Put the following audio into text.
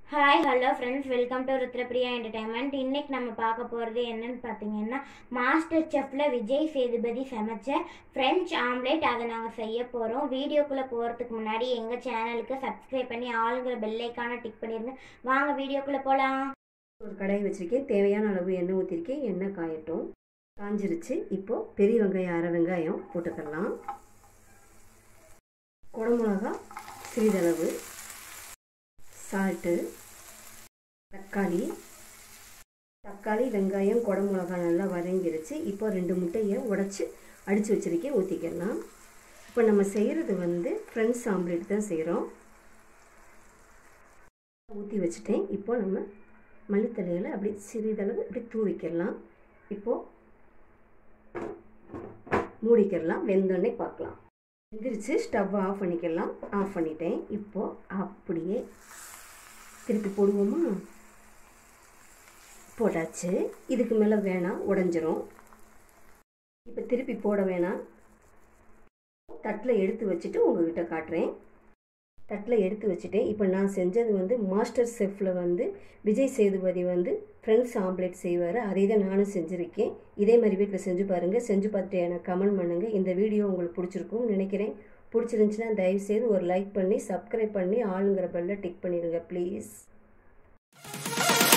hi hello friends welcome to Rudhrapriya entertainment இன்னைக்கு நம்ம பார்க்க போகிறது என்னன்னு பார்த்தீங்கன்னா மாஸ்டர் செஃப்பில் விஜய் சேதுபதி சமைச்ச ஃப்ரெஞ்ச் ஆம்லேட் அதை நாங்கள் செய்ய போகிறோம் வீடியோக்குள்ளே போகிறதுக்கு முன்னாடி எங்கள் சேனலுக்கு சப்ஸ்கிரைப் பண்ணி ஆளுங்கிற பெல்லைக்கான டிக் பண்ணிடுங்க வாங்க வீடியோக்குள்ளே போகலாம் ஒரு கடாய் வச்சுருக்கேன் தேவையான அளவு எண்ணெய் ஊற்றிருக்கேன் எண்ணெய் காயட்டும் காஞ்சிருச்சு இப்போது பெரிய வெங்காயம் அரை வெங்காயம் போட்டுக்கலாம் குடமிளகா சிறிதளவு சால்ட்டு தக்காளி தக்காளி வெங்காயம் குடமிளகா நல்லா வதங்கிருச்சு இப்போ ரெண்டு முட்டையை உடச்சி அடித்து வச்சுருக்கேன் ஊற்றிக்கலாம் இப்போ நம்ம செய்கிறது வந்து ஃப்ரெண்ட்ஸ் ஆம்லேட் தான் செய்கிறோம் ஊற்றி வச்சுட்டேன் இப்போ நம்ம மல்லித்தலையில் அப்படி சிறிதளவு இப்படி தூவிக்கிடலாம் இப்போது மூடிக்கிடலாம் வெந்தோடனே பார்க்கலாம் வெந்துருச்சு ஸ்டவ் ஆஃப் பண்ணிக்கலாம் ஆஃப் பண்ணிட்டேன் இப்போது அப்படியே திருப்பி போடுவோமா போட்டாச்சு இதுக்கு மேலே வேணாம் உடஞ்சிரும் இப்போ திருப்பி போட வேணாம் தட்டில் எடுத்து வச்சுட்டு உங்ககிட்ட காட்டுறேன் தட்டில் எடுத்து வச்சுட்டேன் இப்போ நான் செஞ்சது வந்து மாஸ்டர் செஃப்பில் வந்து விஜய் சேதுபதி வந்து ஃப்ரெண்ட்ஸ் ஆம்லேட் செய்வார் அதே தான் நானும் செஞ்சுருக்கேன் இதே மாதிரி வீட்டில் செஞ்சு பாருங்கள் செஞ்சு பார்த்துட்டு எனக்கு கமெண்ட் பண்ணுங்கள் இந்த வீடியோ உங்களுக்கு பிடிச்சிருக்கும்னு நினைக்கிறேன் பிடிச்சிருந்துச்சுன்னா தயவுசெய்து ஒரு லைக் பண்ணி சப்ஸ்கிரைப் பண்ணி ஆளுங்கிற பெல்லை டிக் பண்ணிடுங்க ப்ளீஸ்